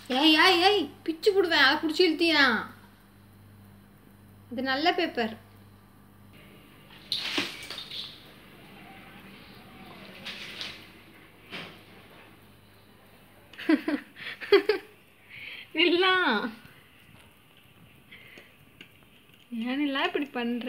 ஏய் ஏய் ஏய் பிச்சு போடுவேன் அதை பிடிச்சி இழுத்தியா இது நல்ல பேப்பர் நில்லா ஏனில்லாம் இப்படி பண்ற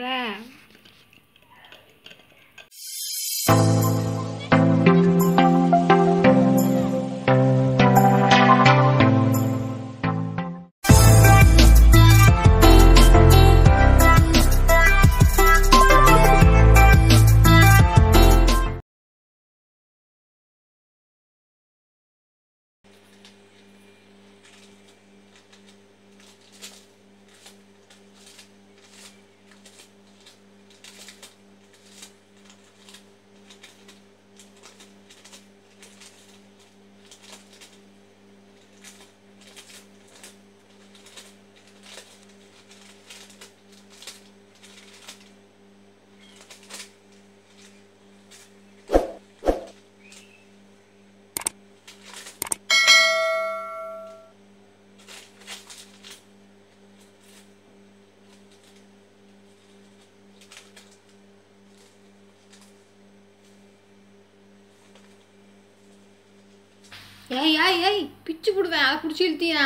ஏய் ஏய் ஏய் பிச்சு போடுவேன் அதை பிடிச்சி இழுத்தியா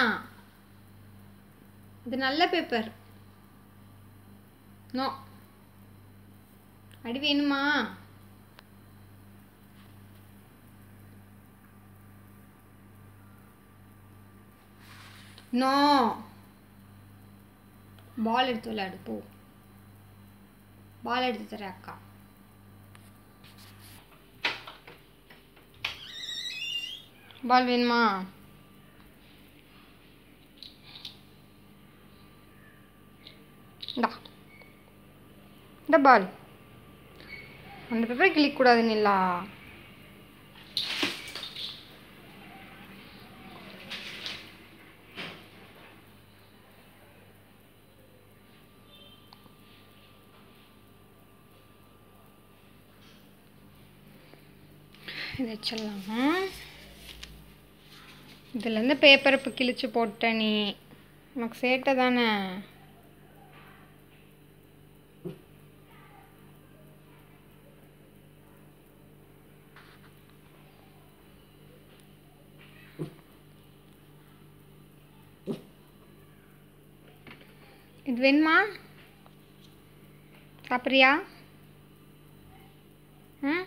இது நல்ல பேப்பர் நோ அடி வேணுமா நோ பால் எடுத்து விளையாடு போ பால் எடுத்து தரேன் அக்கா பால் வேணுமா இந்தா இந்த பால் அந்த பேப்பர் கிளிக்கூடாது நில்லா இதை வச்சிடலாம் இதுலேருந்து பேப்பரை இப்போ கிழிச்சு போட்ட நீ உனக்கு சேட்டை தானே இது வேணுமா சாப்பிட்றியா ம்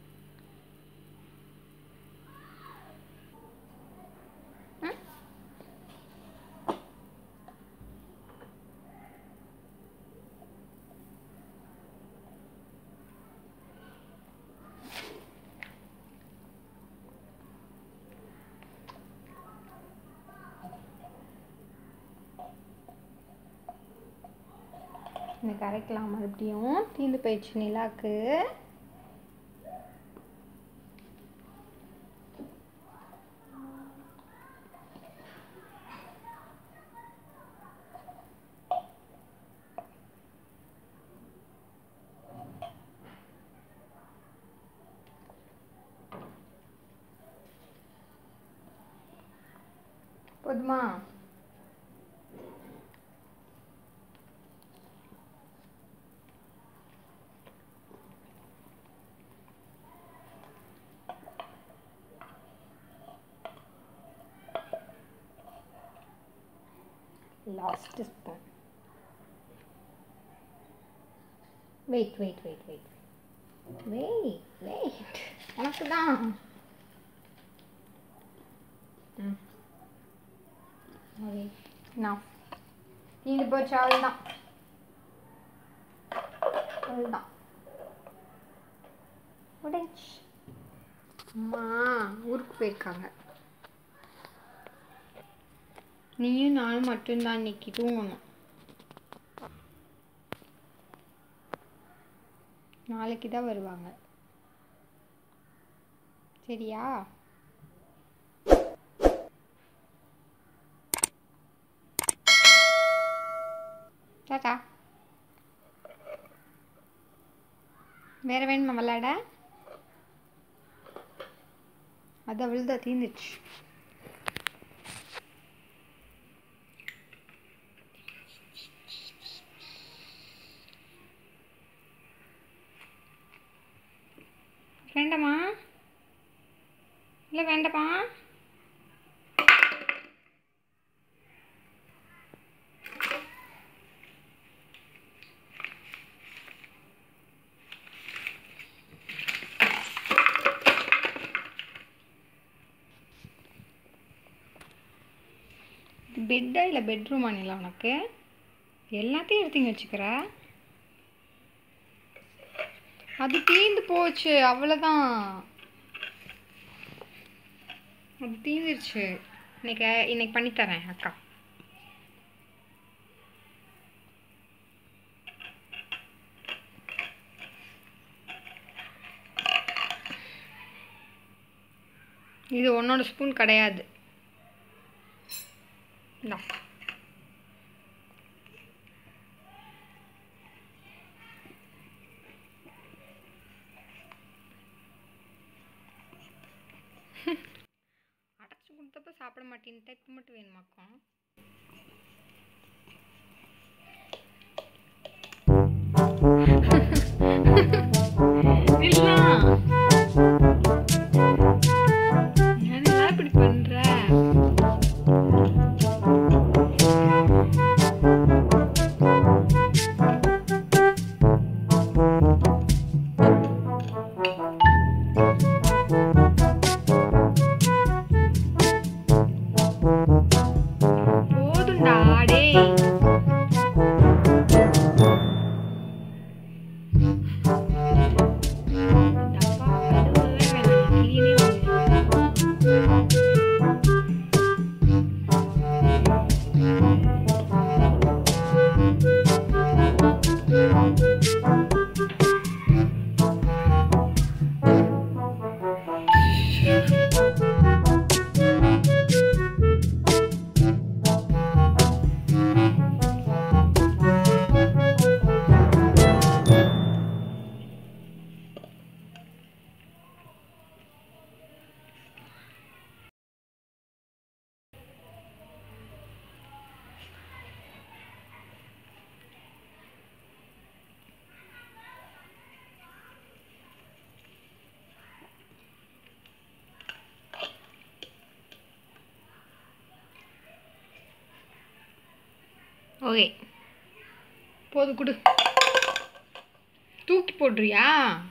ம் இன்னைக்கு அரைக்கலாம் மறுபடியும் தீந்து போயிடுச்சு நிலாக்கு போதுமா last spoon wait wait wait wait wait wait உனக்கு தான் ம் ஓகே நான் தீந்து போச்சு அவ்வளோதான் அவ்வளோதான் முடிஞ்சு அம்மா ஊருக்கு போயிருக்காங்க நீயும் நானும் மட்டும்தான் இன்னைக்கு தூங்கணும் நாளைக்கு தான் வருவாங்க சரியா டாட்டா வேற வேணுமா விளையாட அது அவள்தான் தீந்துச்சு பெட்டா இல்லை பெட்ரூமா நிலா உனக்கு எல்லாத்தையும் எடுத்து இங்கே வச்சுக்கிற அது தீந்து போச்சு அவ்வளோதான் அது தீந்துருச்சு இன்னைக்கு இன்னைக்கு பண்ணித்தரேன் அக்கா இது உன்னோட ஸ்பூன் கிடையாது இந்தா அடைச்சி கொடுத்தப்ப சாப்பிட மாட்டேன்ட்டு இப்போ மட்டும் வேணுமாக்கும் நில்லா என்னடா இப்படி பண்ற போதும்டா டேய் டப்பா கழுவவே வேணாம் கிளீனே வந்து ஓகே போது கொடு தூக்கி போடுறியா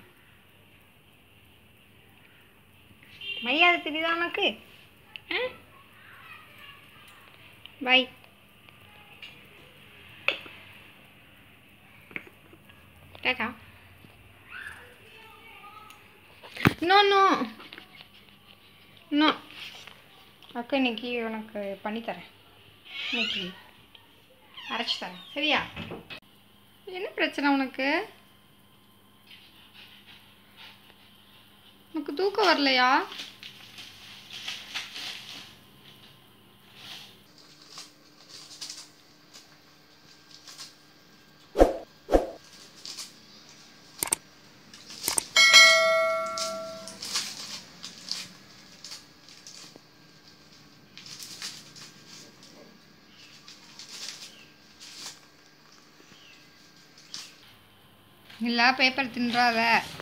மரியாதை தெரியுதா உனக்கு bye tata no no no அக்கா இன்னைக்கு உனக்கு பண்ணித்தரேன் இன்னைக்கு அரைச்சி தரேன் சரியா என்ன பிரச்சனை உனக்கு உனக்கு தூக்கம் வரலையா இல்லை பேப்பர் தின்றாத